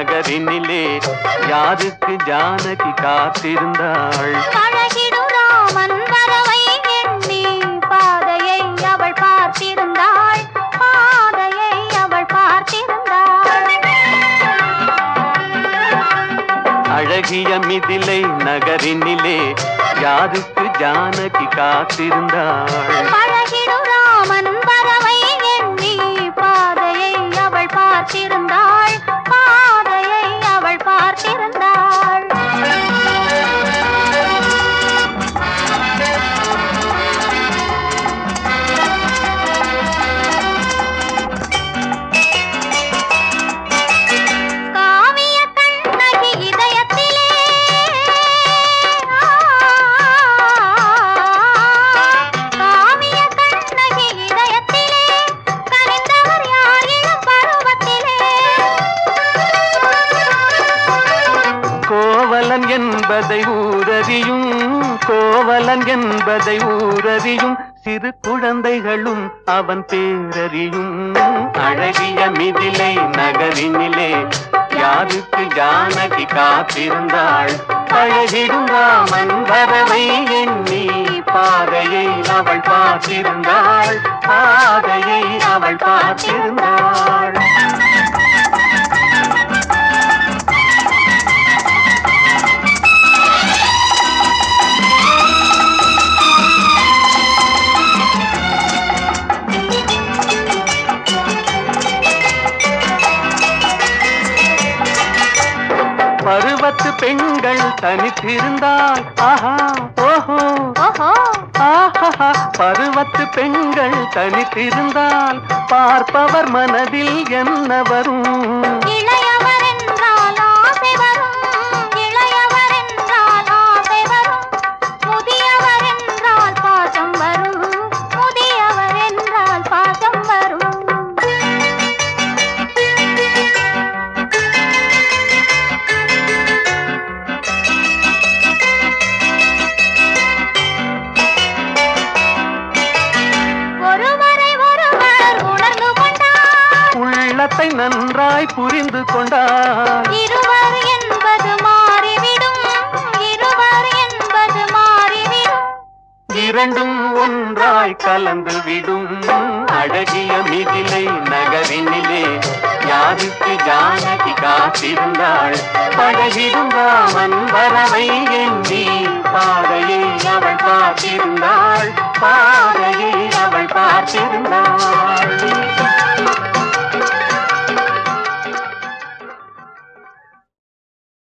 நகரினிலே யாருக்கு ஜானகி காத்திருந்தாள் பழகிடும் ராமன் வரவை எண்ணி பாதையை அவள் பார்த்திருந்தாள் பாதையை அவள் பார்த்திருந்தாள் அழகிய மிதிலை நகரினிலே யாருக்கு ஜானகி காத்திருந்தாள் பழகிடும் ராமன் வரவை எண்ணி பாதையை அவள் பார்த்திருந்தாள் பாதையை அவள் பார்த்திருந்தாள் காவிய கண்ணகி இதயத்திலே காவிய கண்ணகி இதயத்திலே கனிந்தவர் யார் இளம் பருவத்திலே கோவலன் என்பதை ஊரறியும் கோவலன் என்பதை ஊரறியும் சிறு குழந்தைகளும் அவன் பேரறியும் அழகிய மிதிலை நகரினிலே யாருக்கு ஜானகி காத்திருந்தாள் அழகிடும் ராமன் வரவை எண்ணி பாதையை அவள் பார்த்திருந்தாள் பாதையை அவள் பார்த்திருந்தாள் பருவத்து பெண்கள் தனித்திருந்தால் ஆஹா ஓஹோ ஓஹோ ஆஹா பருவத்து பெண்கள் தனித்திருந்தால் பார்ப்பவர் மனதில் என்ன வரும் இளையவர் என்றால் ஆசை வரும் இளையவர் என்றால் ஆசை வரும் முதியவர் என்றால் பாசம் வரும் முதியவர் என்றால் பாசம் வரும் ஒருவரை ஒருவர் உணர்ந்து கொண்டார் உள்ளத்தை நன்றாய் புரிந்து கொண்டார் இருவர் என்பது மாறிவிடும் இருவர் என்பது மாறிவிடும் இரண்டும் ஒன்றாய் கலந்து விடும் அழகிய மிதிலை நகரினிலே யாருக்கு ஜானகி காத்திருந்தாள் பழகிடும் ராமன் வரவை எண்ணி பாதையை அவள் பார்த்திருந்தாள் பாதையை அவள் பார்த்திருந்தாள்